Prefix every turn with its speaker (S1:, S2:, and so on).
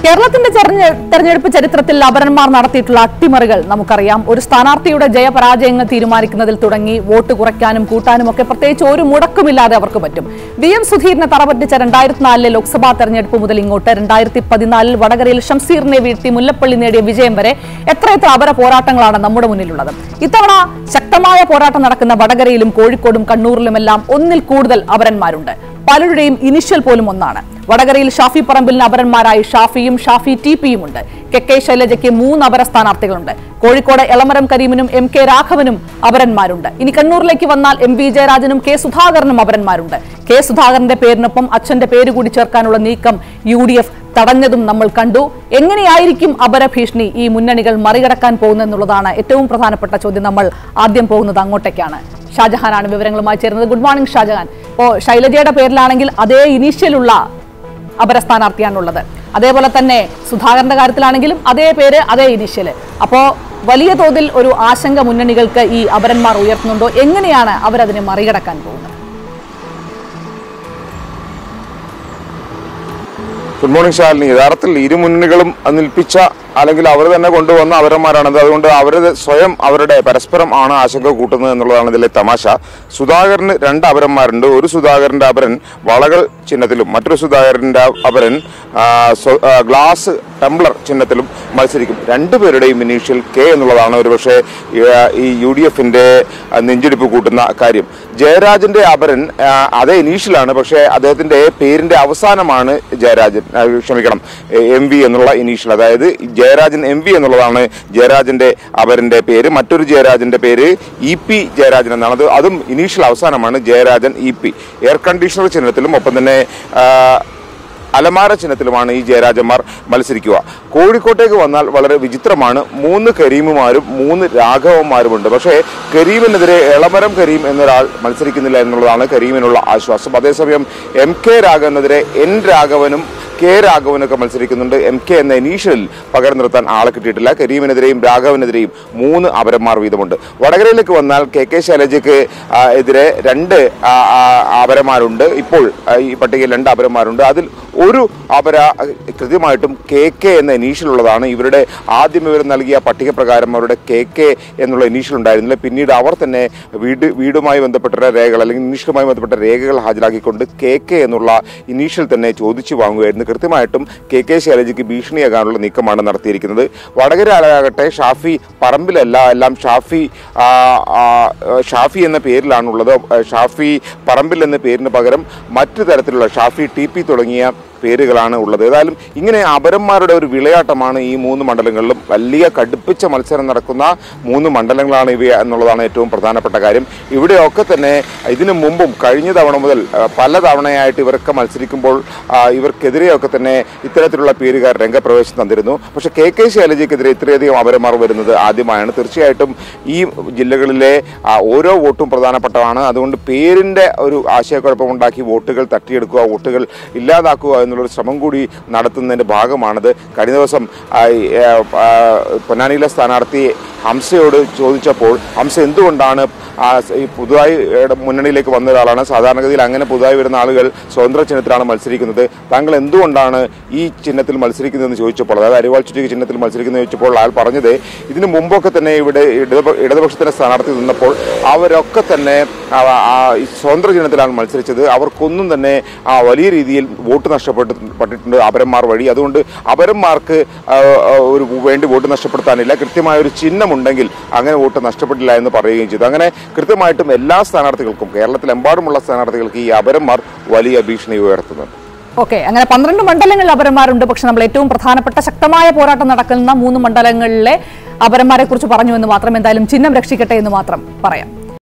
S1: കേരളത്തിന്റെ തെരഞ്ഞെ- തെരഞ്ഞെടുപ്പ് ചരിത്രത്തിൽ അപരന്മാർ നടത്തിയിട്ടുള്ള അട്ടിമറികൾ നമുക്കറിയാം ഒരു സ്ഥാനാർത്ഥിയുടെ ജയപരാജയങ്ങൾ തീരുമാനിക്കുന്നതിൽ തുടങ്ങി വോട്ട് കുറയ്ക്കാനും കൂട്ടാനും ഒക്കെ പ്രത്യേകിച്ച് ഒരു മുടക്കുമില്ലാതെ അവർക്ക് പറ്റും വി എം സുധീറിനെ തറപറ്റിച്ച രണ്ടായിരത്തി നാലിലെ ലോക്സഭാ തെരഞ്ഞെടുപ്പ് മുതൽ ഇങ്ങോട്ട് രണ്ടായിരത്തി പതിനാലിൽ വടകരയിൽ ഷംസീറിനെ വീഴ്ത്തി മുല്ലപ്പള്ളി നേടിയ വിജയം വരെ എത്രയെത്ര അപര പോരാട്ടങ്ങളാണ് നമ്മുടെ മുന്നിലുള്ളത് ഇത്തവണ ശക്തമായ പോരാട്ടം നടക്കുന്ന വടകരയിലും കോഴിക്കോടും കണ്ണൂരിലുമെല്ലാം ഒന്നിൽ കൂടുതൽ അപരന്മാരുണ്ട് പലരുടെയും ഇനിഷ്യൽ പോലും ഒന്നാണ് വടകരയിൽ ഷാഫി പറമ്പിലിന് അപരന്മാരായി ഷാഫിയും ഷാഫി ടി പിയും ഉണ്ട് കെ കെ ശൈലജയ്ക്ക് മൂന്ന് അപര സ്ഥാനാർത്ഥികളുണ്ട് കോഴിക്കോട് എളമരം കരീമിനും എം കെ രാഘവനും അപരന്മാരുണ്ട് ഇനി കണ്ണൂരിലേക്ക് വന്നാൽ എം വി ജയരാജനും കെ സുധാകരനും അപരന്മാരുണ്ട് കെ സുധാകരന്റെ പേരിനൊപ്പം അച്ഛന്റെ പേര് കൂടി ചേർക്കാനുള്ള നീക്കം യു ഡി എഫ് തടഞ്ഞതും നമ്മൾ കണ്ടു എങ്ങനെയായിരിക്കും അപരഭീഷണി ഈ മുന്നണികൾ മറികടക്കാൻ പോകുന്നതെന്നുള്ളതാണ് ഏറ്റവും പ്രധാനപ്പെട്ട ചോദ്യം നമ്മൾ ആദ്യം പോകുന്നത് അങ്ങോട്ടേക്കാണ് ഷാജഹാനാണ് വിവരങ്ങളുമായി ചേരുന്നത് ഗുഡ് മോർണിംഗ് ഷാജഹാൻ ഇപ്പോ ശൈലജയുടെ പേരിലാണെങ്കിൽ അതേ ഇനീഷ്യലുള്ള അപര സ്ഥാനാർത്ഥിയാണുള്ളത് അതേപോലെ തന്നെ സുധാകരന്റെ കാര്യത്തിലാണെങ്കിലും അതേ പേര് അതേ ഇനീഷ്യല് അപ്പോ വലിയ തോതിൽ ഒരു ആശങ്ക മുന്നണികൾക്ക് ഈ അപരന്മാർ ഉയർത്തുന്നുണ്ടോ എങ്ങനെയാണ് അവരതിനെ മറികടക്കാൻ പോകുന്നത്
S2: ഗുഡ് മോർണിംഗ് ശാലിനി യഥാർത്ഥത്തിൽ ഇരു മുന്നണികളും നിൽപ്പിച്ച അല്ലെങ്കിൽ അവർ തന്നെ കൊണ്ടുവന്ന അവരന്മാരാണത് അതുകൊണ്ട് അവർ സ്വയം അവരുടെ പരസ്പരം ആണ് ആശങ്ക കൂട്ടുന്നത് എന്നുള്ളതാണ് ഇതിലെ തമാശ സുധാകരന് രണ്ട് അപരന്മാരുണ്ട് ഒരു സുധാകരന്റെ അപരൻ വളകൾ ചിഹ്നത്തിലും മറ്റൊരു സുധാകരന്റെ അപരൻ ആ, സ്വ- ആ, ഗ്ലാസ് ടംബ്ലർ ചിഹ്നത്തിലും മത്സരിക്കും രണ്ടുപേരുടെയും ഇനീഷ്യൽ കെ എന്നുള്ളതാണ് ഒരുപക്ഷെ ഈ, ആ, ഈ യു ഡി എഫിന്റെ നെഞ്ചിടിപ്പ് കൂട്ടുന്ന കാര്യം ജയരാജന്റെ അപരൻ ആ, അതേ ഇനീഷ്യലാണ് പക്ഷേ അദ്ദേഹത്തിന്റെ പേരിന്റെ അവസാനമാണ് ജയരാജൻ ആ, ക്ഷമിക്കണം എം വി എന്നുള്ള ഇനീഷ്യൽ അതായത് ജയരാജൻ എം വി എന്നുള്ളതാണ് ജയരാജന്റെ അപരന്റെ പേര് മറ്റൊരു ജയരാജന്റെ പേര് ഇ പി ജയരാജൻ എന്നാണ് അത് അതും ഇനീഷ്യൽ അവസാനമാണ് Jayarajan E P air conditioner ചിഹ്നത്തിലും ഒപ്പം തന്നെ ആ, അലമാര ചിഹ്നത്തിലുമാണ് ഈ ജയരാജന്മാർ മത്സരിക്കുക കോഴിക്കോട്ടേക്ക് വന്നാൽ വളരെ വിചിത്രമാണ് മൂന്ന് കരീമുമാരും മൂന്ന് രാഘവന്മാരുമുണ്ട് പക്ഷേ കരീമിനെതിരെ എളമരം കരീം എന്നൊരാൾ മത്സരിക്കുന്നില്ല എന്നുള്ളതാണ് കരീമിനുള്ള ആശ്വാസം അതേസമയം എം കെ രാഘവനെതിരെ എൻ രാഘവനും കെ രാഘവനൊക്കെ മത്സരിക്കുന്നുണ്ട് എം കെ എന്ന ഇനീഷ്യലിൽ പകരം നിർത്താൻ ആളെ കിട്ടിയിട്ടില്ല കരീമിനെതിരെയും രാഘവനെതിരെയും മൂന്ന് അപരന്മാർ വീതമുണ്ട് വടകരയിലേക്ക് വന്നാൽ കെ കെ ശൈലജയ്ക്ക് ആ, എതിരെ രണ്ട് ആ, ആ, അപരന്മാരുണ്ട് ഇപ്പോൾ ആ, ഈ പട്ടികയിൽ രണ്ട് അപരന്മാരുണ്ട് അതിൽ ഒരു അപര കൃത്യമായിട്ടും കെ കെ എന്ന ഇനീഷ്യൽ ഉള്ളതാണ് ഇവരുടെ ആദ്യം ഇവർ നൽകിയ പട്ടിക പ്രകാരം അവരുടെ കെ കെ എന്നുള്ള ഇനീഷ്യൽ ഉണ്ടായിരുന്നില്ല പിന്നീട് അവർ തന്നെ വീട് വീടുമായി ബന്ധപ്പെട്ട രേഖകൾ അല്ലെങ്കിൽ ഇനീഷ്യലുമായി ബന്ധപ്പെട്ട രേഖകൾ ഹാജരാക്കിക്കൊണ്ട് കെ കെ എന്നുള്ള ഇനീഷ്യൽ തന്നെ ചോദിച്ചു വാങ്ങുകയായിരുന്നു കൃത്യമായിട്ടും കെ കെ ശൈലജയ്ക്ക് ഭീഷണിയാകാനുള്ള നീക്കമാണ് നടത്തിയിരിക്കുന്നത് വടകര ആകട്ടെ ഷാഫി പറമ്പിലല്ല എല്ലാം ഷാഫി ആ, ആ, ഷാഫി എന്ന പേരിലാണുള്ളത് ഷാഫി പറമ്പിൽ എന്ന പേരിന് പകരം മറ്റു തരത്തിലുള്ള ഷാഫി ടി പി തുടങ്ങിയ പേരുകളാണ് ഉള്ളത് ഏതായാലും ഇങ്ങനെ അപരന്മാരുടെ ഒരു വിളയാട്ടമാണ് ഈ മൂന്ന് മണ്ഡലങ്ങളിലും വലിയ കടുപ്പിച്ച മത്സരം നടക്കുന്ന മൂന്ന് മണ്ഡലങ്ങളാണ് ഇവ എന്നുള്ളതാണ് ഏറ്റവും പ്രധാനപ്പെട്ട കാര്യം ഇവിടെയൊക്കെ തന്നെ ഇതിനു മുമ്പും കഴിഞ്ഞ തവണ മുതൽ ആ, പല തവണയായിട്ട് ഇവരൊക്കെ മത്സരിക്കുമ്പോൾ ആ, ഇവർക്കെതിരെയൊക്കെ തന്നെ ഇത്തരത്തിലുള്ള പേരുകാർ രംഗപ്രവേശം തന്നിരുന്നു പക്ഷേ കെ കെ ശൈലജയ്ക്കെതിരെ ഇത്രയധികം അപരന്മാർ വരുന്നത് ആദ്യമായാണ് തീർച്ചയായിട്ടും ഈ ജില്ലകളിലെ ആ, ഓരോ വോട്ടും പ്രധാനപ്പെട്ടതാണ് അതുകൊണ്ട് പേരിൻ്റെ ഒരു ആശയക്കുഴപ്പമുണ്ടാക്കി വോട്ടുകൾ തട്ടിയെടുക്കുക വോട്ടുകൾ ഇല്ലാതാക്കുക എന്നുള്ളൊരു ശ്രമം കൂടി നടത്തുന്നതിൻ്റെ ഭാഗമാണത് കഴിഞ്ഞ ദിവസം ആ, ഈ, ആ, ആ, പൊന്നാനിയിലെ സ്ഥാനാർത്ഥി ഹംസയോട് ചോദിച്ചപ്പോൾ ഹംസ എന്തുകൊണ്ടാണ് ആ, ഈ പുതുതായി ഏടെ മുന്നണിയിലേക്ക് വന്ന ഒരാളാണ് സാധാരണഗതിയിൽ അങ്ങനെ പുതുതായി വരുന്ന ആളുകൾ സ്വതന്ത്ര ചിഹ്നത്തിലാണ് മത്സരിക്കുന്നത് താങ്കൾ എന്തുകൊണ്ടാണ് ഈ ചിഹ്നത്തിൽ മത്സരിക്കുന്നതെന്ന് ചോദിച്ചപ്പോൾ അതായത് അരിവാൾ ചുറ്റിക ചിഹ്നത്തിൽ മത്സരിക്കുന്നത് ചോദിച്ചപ്പോൾ അയാൾ പറഞ്ഞത് ഇതിനു മുമ്പൊക്കെ തന്നെ ഇവിടെ ഇടതുപ ഇടതുപക്ഷത്തിന്റെ സ്ഥാനാർത്ഥി നിന്നപ്പോൾ അവരൊക്കെ തന്നെ ആ, ആ, ഈ സ്വതന്ത്ര ചിഹ്നത്തിലാണ് മത്സരിച്ചത് അവർക്കൊന്നും തന്നെ ആ, വലിയ രീതിയിൽ വോട്ട് നഷ്ടപ്പെട്ടിട്ടുണ്ട് അപരന്മാർ വഴി അതുകൊണ്ട് അപരന്മാർക്ക് ആ, ആ, ഒരു വേണ്ടി വോട്ട് നഷ്ടപ്പെടുത്താനില്ല കൃത്യമായ ഒരു ചിഹ്നമുണ്ടെങ്കിൽ അങ്ങനെ വോട്ട് നഷ്ടപ്പെട്ടില്ല എന്ന് പറയുകയും ചെയ്തു അങ്ങനെ കൃത്യമായിട്ടും എല്ലാ സ്ഥാനാർത്ഥികൾക്കും കേരളത്തിലെമ്പാടുമുള്ള സ്ഥാനാർത്ഥികൾക്ക് ഈ അപരന്മാർ വലിയ ഭീഷണി ഉയർത്തുന്നുണ്ട്
S1: ഓക്കെ അങ്ങനെ പന്ത്രണ്ട് മണ്ഡലങ്ങളിൽ അപരന്മാരുണ്ട് പക്ഷെ നമ്മൾ ഏറ്റവും പ്രധാനപ്പെട്ട ശക്തമായ പോരാട്ടം നടക്കുന്ന മൂന്ന് മണ്ഡലങ്ങളിലെ അപരന്മാരെ കുറിച്ച് പറഞ്ഞു എന്ന് മാത്രം എന്തായാലും ചിഹ്നം രക്ഷിക്കട്ടെ എന്ന് മാത്രം പറയാം